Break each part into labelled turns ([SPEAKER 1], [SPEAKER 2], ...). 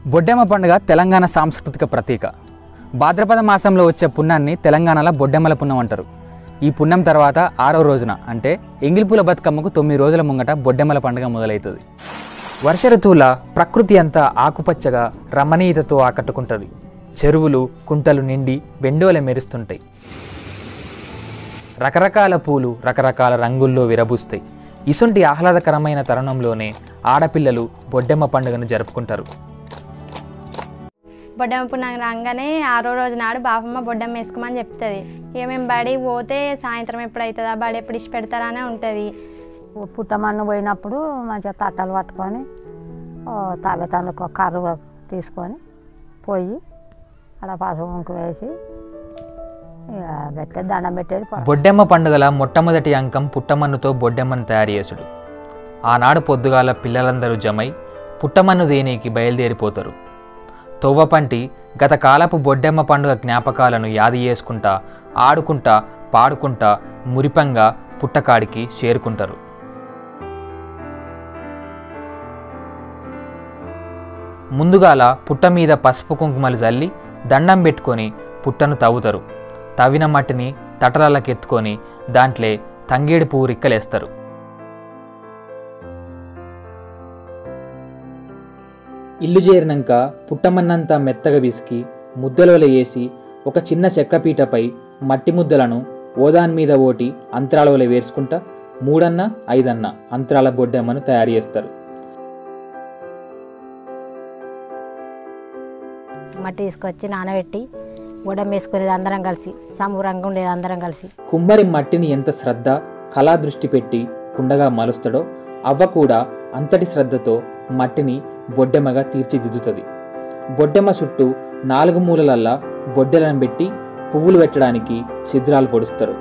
[SPEAKER 1] బొడ్డెమ్మ పండుగ తెలంగాణ సాంస్కృతిక ప్రతీక భాద్రపద మాసంలో వచ్చే పున్నాన్ని తెలంగాణలో బొడ్డెమ్మల పున్నం అంటారు ఈ పున్నం తర్వాత ఆరో రోజున అంటే ఎంగిలిపూల బతుకమ్మకు తొమ్మిది రోజుల ముంగట బొడ్డెమ్మల పండుగ మొదలవుతుంది వర్ష ఋతువుల ప్రకృతి అంతా ఆకుపచ్చగా రమణీయతతో ఆకట్టుకుంటుంది చెరువులు కుంటలు నిండి వెండోల మెరుస్తుంటాయి రకరకాల పూలు రకరకాల రంగుల్లో విరబూస్తాయి ఇసుంటి ఆహ్లాదకరమైన తరుణంలోనే ఆడపిల్లలు బొడ్డెమ్మ పండుగను జరుపుకుంటారు
[SPEAKER 2] బొడ్డమ్మ పున్నాం రాగానే ఆరో రోజు నాడు బాపమ్మ బొడ్డమ్మ వేసుకోమని చెప్తుంది ఇక మేము బడి పోతే సాయంత్రం ఎప్పుడు అవుతుందా బడి ఎప్పుడు ఇచ్చి పెడతారనే ఉంటుంది
[SPEAKER 3] పుట్టమన్ను పోయినప్పుడు మంచిగా తట్టలు పట్టుకొని ఓ తల్లిదండ్రులకు ఒక కర్ర తీసుకొని పోయి అక్కడ పసుపు కుంకుమ వేసి ఇక పెట్టేది దండం పెట్టేది పో-
[SPEAKER 1] బొడ్డెమ్మ పండుగల మొట్టమొదటి అంకం పుట్టమన్నుతో బొడ్డెమ్మను తయారు చేసుడు ఆనాడు పొద్దుగాల పిల్లలందరూ జమై పుట్టమన్ను దేనికి బయలుదేరిపోతారు తొవ్వపంటి గత కాలపు బొడ్డెమ్మ పండుగ జ్ఞాపకాలను యాది చేసుకుంటా ఆడుకుంటా పాడుకుంటా మురిపంగా పుట్టకాడికి చేరుకుంటారు ముందుగాల పుట్ట మీద పసుపు కుంకుమలు చల్లి దండం పెట్టుకొని పుట్టను తవ్వుతారు తవ్విన మట్టిని తటలకెత్తుకొని దాంట్లో తంగేడు పువ్వు రిక్కలేస్తారు ఇల్లు చేరినాక పుట్టమన్నంతా మెత్తగా విసికి ముద్దలలో వేసి ఒక చిన్న చెక్కపీటపై మట్టి ముద్దలను ఓదాన్ మీద ఓటి అంతరాలలో వేసుకుంటా మూడన్న ఐదన్న అంతరాల బొడ్డెమ్మను తయారు చేస్తారు
[SPEAKER 3] మట్టి తీసుకొచ్చి నానబెట్టి గొడవ వేసుకునేది అందరం కలిసి సంబురంగా ఉండేది అందరం కలిసి
[SPEAKER 1] కుమ్మరి మట్టిని ఎంత శ్రద్ధ కళా దృష్టి పెట్టి కుండగా మలుస్తాడో అవ్వ కూడా అంతటి శ్రద్ధతో మట్టిని బొడ్డెమ్మగా తీర్చిదిద్దుతుంది బొడ్డెమ్మ చుట్టూ నాలుగు మూలలల్లా బొడ్డెలను పెట్టి పువ్వులు పెట్టడానికి సిద్ధరాలు పొడుస్తారు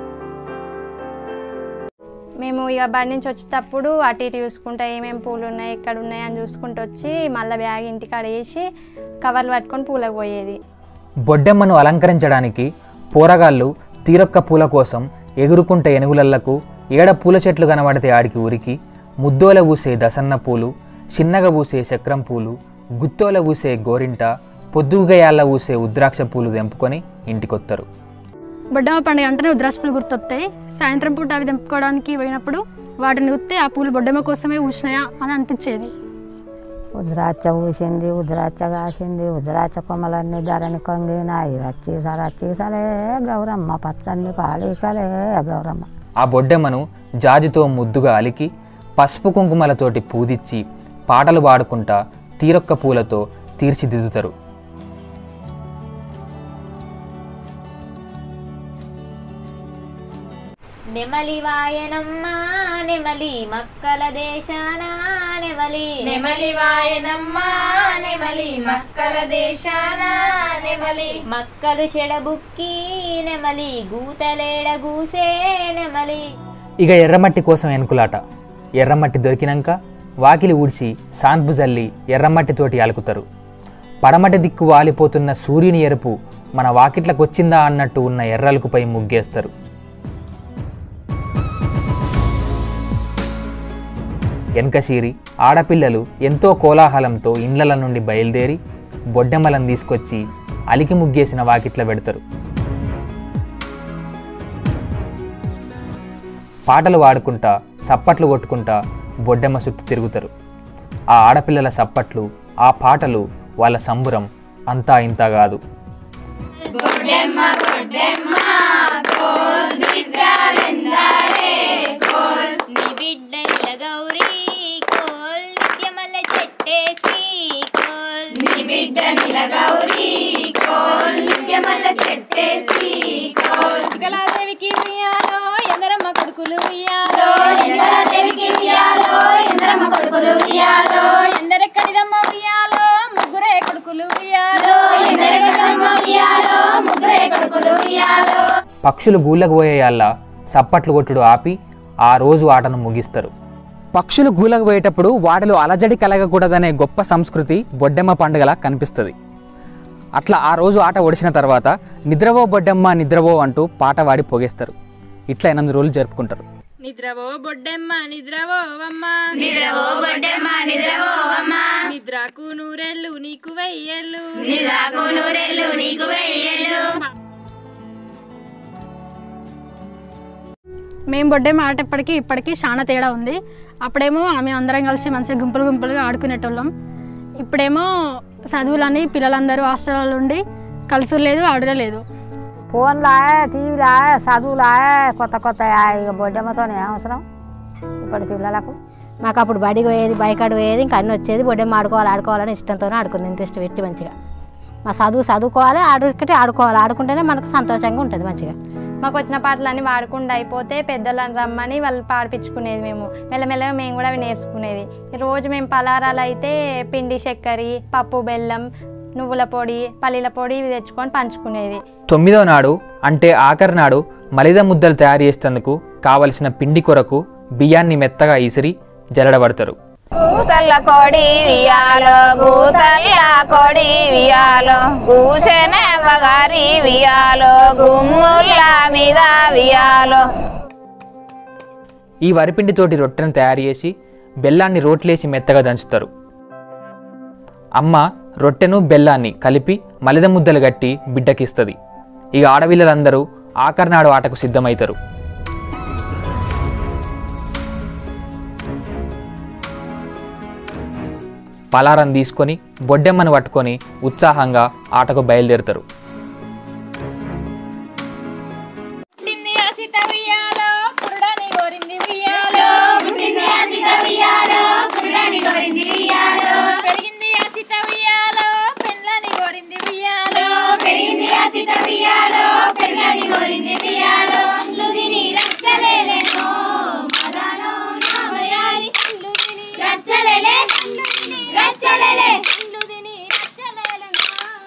[SPEAKER 2] మేము ఇక బడి నుంచి వచ్చేటప్పుడు అటు ఇటు చూసుకుంటా ఏమేమి పూలు ఉన్నాయి ఎక్కడ ఉన్నాయి అని చూసుకుంటూ వచ్చి మళ్ళీ బ్యాగ్ ఇంటికాడ వేసి కవర్లు పట్టుకొని పూలకు పోయేది
[SPEAKER 1] బొడ్డెమ్మను అలంకరించడానికి పోరగాళ్ళు తీరొక్క పూల కోసం ఎగురుకుంట ఎనుగులళ్లకు ఏడ పూల చెట్లు కనబడితే ఆడికి ఉరికి ముద్దోల ఊసే దసన్న పూలు చిన్నగా ఊసే చక్రం పూలు గుత్తోల ఊసే గోరింట పొద్దుగయాళ్ళ ఊసే ఉద్రాక్ష పూలు తెంపుకొని ఇంటికొత్తరు
[SPEAKER 4] బొడ్డమ్మ పండుగ అంటేనే ఉద్రాక్షపులు గుర్తొస్తాయి సాయంత్రం పూట అవి తెంపుకోవడానికి పోయినప్పుడు వాటిని ఉత్తే ఆ పూలు బొడ్డమ్మ కోసమే ఊసినాయా అని అనిపించేది
[SPEAKER 3] ఉద్రాచ ఊసింది ఉద్రాచ కాసింది ఉద్రాచ కొమ్మలన్నీ ధరని కొంగినాయి రచ్చి రచ్చి సలే గౌరమ్మ పచ్చని పాలికలే గౌరమ్మ
[SPEAKER 1] ఆ బొడ్డెమ్మను జాజితో ముద్దుగా అలికి పసుపు కుంకుమలతోటి పూదిచ్చి పాటలు పాడుకుంటా తీరొక్క పూలతో తీర్చిదిద్దుతారు
[SPEAKER 5] నెమలి వాయనమ్మ నెమలి మక్కల దేశాన నెమలి
[SPEAKER 6] నెమలి వాయనమ్మ నెమలి మక్కల దేశాన నెమలి
[SPEAKER 5] మక్కలు చెడబుక్కి నెమలి గూతలేడ గూసే నెమలి
[SPEAKER 1] ఇక ఎర్రమట్టి కోసం ఎనుకులాట ఎర్రమట్టి దొరికినాక వాకిలి ఊడ్చి సాన్పు జల్లి ఎర్రమట్టితోటి అలుకుతారు పడమటి దిక్కు వాలిపోతున్న సూర్యుని ఎరుపు మన వాకిట్లకు వచ్చిందా అన్నట్టు ఉన్న ఎర్రలుకుపై ముగ్గేస్తారు వెనకసీరి ఆడపిల్లలు ఎంతో కోలాహలంతో ఇండ్లల నుండి బయలుదేరి బొడ్డెమ్మలను తీసుకొచ్చి అలికి ముగ్గేసిన వాకిట్ల పెడతారు పాటలు పాడుకుంటా సప్పట్లు కొట్టుకుంటా బొడ్డెమ్మ చుట్టూ తిరుగుతారు ఆ ఆడపిల్లల సప్పట్లు ఆ పాటలు వాళ్ళ సంబురం అంతా ఇంత కాదు
[SPEAKER 5] నీ బిడ్డ నిల గౌరీ కోల్ నిత్యమల్ల చెట్టేసి కోల్
[SPEAKER 6] నీ బిడ్డ నిలగౌరి కోల్ నిత్యమల్ల చెట్టేసి కోల్
[SPEAKER 4] దేవికి ఉయ్యాలో ఎందరమ్మ కొడుకులు ఉయ్యాలో
[SPEAKER 6] దేవికి ఉయ్యాలో ఇంద్రమ్మ కొడుకులు ఉయ్యాలో
[SPEAKER 4] ఎందరెక్కడిదమ్మ ఉయ్యాలో ముగ్గురే కొడుకులు ఉయ్యాలో
[SPEAKER 6] ఇంద్రమ్మ ఉయ్యాలో ముగ్గురే కొడుకులు ఉయ్యాలో
[SPEAKER 1] పక్షులు గూళ్ళకు పోయేయాళ్ళ సప్పట్లు కొట్టుడు ఆపి ఆ రోజు ఆటను ముగిస్తారు పక్షులు గూలకు పోయేటప్పుడు వాటిలో అలజడి కలగకూడదనే గొప్ప సంస్కృతి బొడ్డెమ్మ పండుగలా కనిపిస్తుంది అట్లా ఆ రోజు ఆట ఒడిసిన తర్వాత నిద్రవో బొడ్డెమ్మ నిద్రవో అంటూ పాట వాడి పోగేస్తారు ఇట్లా ఎనిమిది రోజులు జరుపుకుంటారు
[SPEAKER 4] నిద్రవో బొడ్డెమ్మ నిద్రవో అమ్మ
[SPEAKER 6] నిద్రవో బొడ్డెమ్మ నిద్రవో అమ్మ
[SPEAKER 4] నిద్ర నిరాకు నూరెళ్ళు నీకు వెయ్యేళ్ళు
[SPEAKER 6] నిరాకు నూరెళ్ళు నీకు వెయ్యేళ్ళు
[SPEAKER 4] మేము బొడ్డే ఆటప్పటికి ఇప్పటికీ చాలా తేడా ఉంది అప్పుడేమో ఆమె అందరం కలిసి మంచిగా గుంపులు గుంపులుగా ఆడుకునేటోళ్ళం ఇప్పుడేమో చదువులని పిల్లలందరూ హాస్టల్లో ఉండి కలుసు లేదు ఆడుడే లేదు
[SPEAKER 3] ఫోన్లా టీవీలా చదువులా కొత్త కొత్త ఇక బొడ్డమ్మతోనే అవసరం ఇప్పటి పిల్లలకు
[SPEAKER 7] మాకు అప్పుడు బడికి పోయేది బైకాడు పోయేది ఇంకా అన్నీ వచ్చేది బొడ్డెమ్మ ఆడుకోవాలి ఆడుకోవాలని ఇష్టంతోనే ఆడుకుంది ఇంట్రెస్ట్ పెట్టి మంచిగా మా చదువు చదువుకోవాలి ఆడుకుంటే ఆడుకోవాలి ఆడుకుంటేనే మనకు సంతోషంగా ఉంటుంది మంచిగా
[SPEAKER 2] మాకు వచ్చిన పాటలన్నీ వాడకుండా అయిపోతే పెద్దోళ్ళని రమ్మని వాళ్ళు పాడిపించుకునేది మేము మెల్లమెల్లగా మేము కూడా అవి నేర్చుకునేది రోజు మేము పలారాలు అయితే పిండి చక్కెర పప్పు బెల్లం నువ్వుల పొడి పల్లీల పొడి ఇవి తెచ్చుకొని పంచుకునేది
[SPEAKER 1] తొమ్మిదో నాడు అంటే ఆఖరి నాడు మలిద ముద్దలు తయారు చేసేందుకు కావలసిన పిండి కొరకు బియ్యాన్ని మెత్తగా ఇసిరి జల్లడబడతారు
[SPEAKER 8] గూతల్ల కొడి వియాలో గూతల్ల కొడి వియాలో గూసెనే వగారి వియాలో గుమ్ముల మీద వియాలో
[SPEAKER 1] ఈ వరిపిండితోటి రొట్టెను తయారు చేసి బెల్లాన్ని రోట్లేసి మెత్తగా దంచుతారు అమ్మ రొట్టెను బెల్లాన్ని కలిపి మలిద ముద్దలు గట్టి బిడ్డకిస్తుంది ఇక ఆడపిల్లలందరూ ఆఖరినాడు ఆటకు సిద్ధమవుతారు పలారం తీసుకొని బొడ్డెమ్మను పట్టుకొని ఉత్సాహంగా ఆటకు బయలుదేరుతారు
[SPEAKER 5] పుట్టింది ఆశిత ఉయ్యాలో పురుడని కోరింది ఉయ్యాలో
[SPEAKER 6] పుట్టింది ఆశిత ఉయ్యాలో కుర్రాని కోరింది ఉయ్యాలో
[SPEAKER 5] పెరిగింది ఆశిత ఉయ్యాలో పెళ్ళని కోరింది ఉయ్యాలో
[SPEAKER 6] పెరిగింది ఆశిత ఉయ్యాలో పెరిగాని కోరింది ఉయ్యాలో ఇల్లు తిని రచ్చలేలేనో మదానో నామయారి ఇల్లు తిని రచ్చలేలే రచ్చలేలే
[SPEAKER 5] ఇల్లు తిని రచ్చలేలనో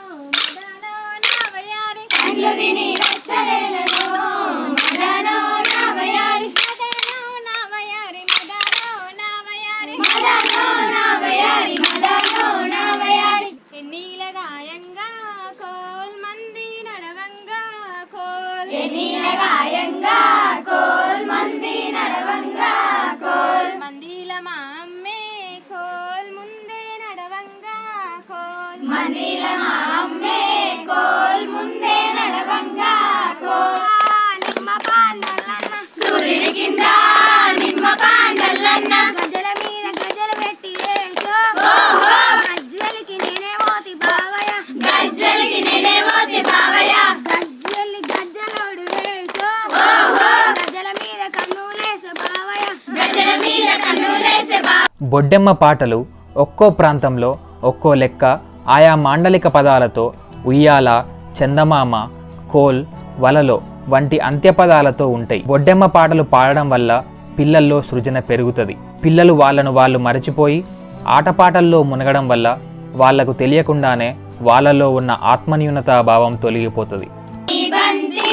[SPEAKER 5] మదనో నావయారి
[SPEAKER 6] ఇల్లు తిని రచ్చలేలేనో మదానో నామయారి
[SPEAKER 5] మదనో నావయారి మదనో నావయారి
[SPEAKER 6] మదానో నామయారి మదానో నామయారి
[SPEAKER 5] ఎన్నీల గాయంగా కోల్ మంది నడవంగా కోల్
[SPEAKER 6] ఎన్నీల గాయంగా కోల్ మంది నడవంగా కోల్
[SPEAKER 5] మందిల మా అమ్మే కోల్ ముందే నడవంగా కోల్
[SPEAKER 6] మందిల మా అమ్మే కోల్ ముందే నడవంగా కోల్
[SPEAKER 5] నిమ్మ పాండలన్న
[SPEAKER 6] సూర్యుని కింద నిమ్మ పాండల్లన్న
[SPEAKER 5] గజల మీద గజలు పెట్టి ఏషో
[SPEAKER 6] ఓహో
[SPEAKER 5] గజ్జలికి నేనే మోతి బావయ్య
[SPEAKER 6] గజ్జలికి నేనే పోతి బావయ్య
[SPEAKER 5] గజ్జలి గజ్జలోడు వేషో
[SPEAKER 6] ఓహో
[SPEAKER 5] గజల మీద కన్నులేసే బావయ్య
[SPEAKER 6] గజల మీద కన్నులేసే బా
[SPEAKER 1] బొడ్డెమ్మ పాటలు ఒక్కో ప్రాంతంలో ఒక్కో లెక్క ఆయా మాండలిక పదాలతో ఉయ్యాల చందమామ కోల్ వలలో వంటి అంత్యపదాలతో ఉంటాయి బొడ్డెమ్మ పాటలు పాడడం వల్ల పిల్లల్లో సృజన పెరుగుతుంది పిల్లలు వాళ్ళను వాళ్ళు మరచిపోయి ఆటపాటల్లో మునగడం వల్ల వాళ్లకు తెలియకుండానే వాళ్ళలో ఉన్న ఆత్మన్యూనతా భావం తొలగిపోతుంది
[SPEAKER 6] నీ బంతి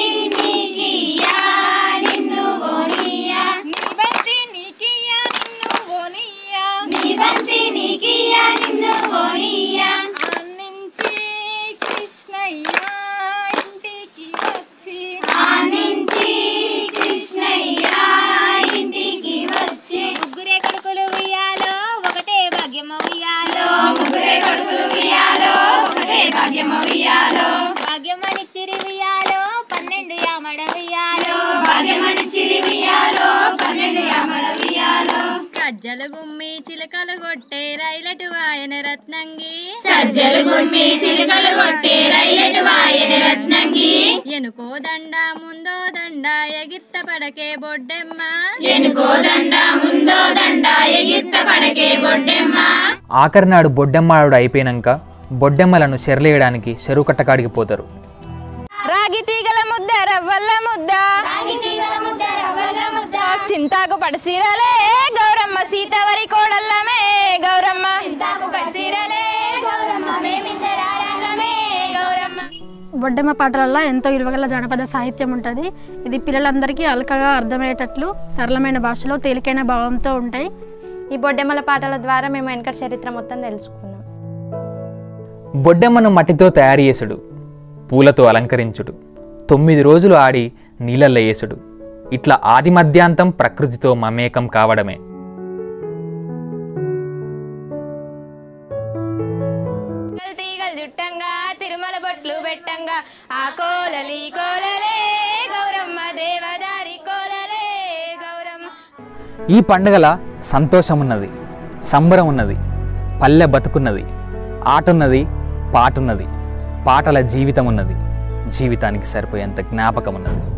[SPEAKER 6] నీకియ్యా నిన్ను ఓనియ్యా
[SPEAKER 5] నీ బంతి నీకియ్యా నిన్ను ఓనియ్యా
[SPEAKER 6] నీ బంతి నీకియ్యా నిన్ను ఓనియ్యా
[SPEAKER 5] ఆన్నించి కృష్ణయ్య ఇంటికి వచ్చి
[SPEAKER 6] ఆనించి కృష్ణయ్య ఇంటికి వచ్చి
[SPEAKER 5] ముగ్గురే కొడుకులు ఉయ్యాలో ఒకటే భాగ్యమ ఉయ్యాలో
[SPEAKER 6] ముగ్గురే కొడుకులు ఉయ్యాలో ఒకటే భాగ్యము ఉయ్యాలో
[SPEAKER 5] భాగ్యమనిచ్చిరి ఉయ్యాలో పన్నెండు యామడ ఉయ్యాలో
[SPEAKER 6] భాగ్యమని చిరి ఉయ్యాలో పన్నెండు యామల ఉయ్యాలో
[SPEAKER 5] గజ్జలు గుమ్మి చిలకలు కొట్టే రైలటు వాయన రత్నంగి
[SPEAKER 6] సజ్జలు గుమ్మి చిలుకలు కొట్టే రైలెటు వాయన రత్నంగి
[SPEAKER 5] ఎనుకో దండ ముందో దండ ఎగిర్త పడకే బొడ్డెమ్మ
[SPEAKER 6] ఎనుకో దండ ముందో దండ ఎగిర్త పడకే బొడ్డెమ్మ
[SPEAKER 1] ఆఖరినాడు బొడ్డెమ్మాడు అయిపోయినాక బొడ్డెమ్మలను చెరలేయడానికి చెరువు కట్టకాడికి పోతారు
[SPEAKER 8] రాగి తీగల ముద్ద రవ్వల్ల ముద్ద సింతాకు పడసీరలే గౌరమ్మ సీతవరి కోడల్లమే గౌరమ్మ
[SPEAKER 4] బొడ్డెమ్మ పాటలల్లో ఎంతో విలువగల జానపద సాహిత్యం ఉంటుంది ఇది పిల్లలందరికీ అలకగా అర్థమయ్యేటట్లు సరళమైన భాషలో తేలికైన భావంతో ఉంటాయి
[SPEAKER 2] ఈ బొడ్డెమ్మల పాటల ద్వారా మేము వెనకటి చరిత్ర మొత్తం తెలుసుకున్నాం
[SPEAKER 1] బొడ్డెమ్మను మట్టితో తయారు చేసుడు పూలతో అలంకరించుడు తొమ్మిది రోజులు ఆడి నీళ్ళల్లో వేసుడు ఇట్లా ఆది మధ్యాంతం ప్రకృతితో మమేకం కావడమే
[SPEAKER 8] చుట్టంగా తిరుమల బొట్లు పెట్టంగా ఆ కోలలి కోలలే గౌరమ్మ దేవదారి కోలలే గౌరమ్మ
[SPEAKER 1] ఈ పండుగల సంతోషం ఉన్నది సంబరం ఉన్నది పల్లె బతుకున్నది ఆటున్నది పాటున్నది పాటల జీవితం ఉన్నది జీవితానికి సరిపోయేంత జ్ఞాపకం ఉన్నది